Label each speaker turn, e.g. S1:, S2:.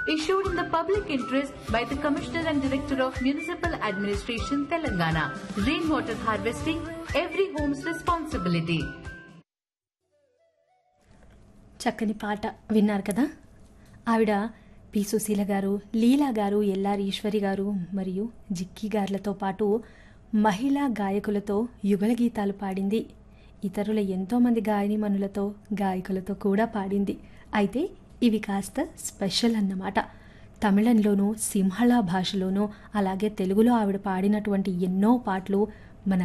S1: issued in the public interest by the Commissioner and Director of Municipal Administration, Telangana. Rainwater harvesting, every home's responsibility.
S2: చక్కని పాట విన్నారు కదా ఆవిడ P Susheela గారు లీలా గారు ఎల్ఆర్ ఈశ్వరి గారు మరియు జిక్కి గారులతో పాటు మహిళా గాయకులతో యుగల గీతాలు పాడింది ఇతరుల ఎంతోమంది గాయనిమణులతో గాయకులతో కూడా పాడింది అయితే ఇవి కాస్త స్పెషల్ అన్నమాట తమిళంలోనూ సింహళ భాషలోనూ అలాగే తెలుగులో ఆవిడ పాడినటువంటి ఎన్నో పాటలు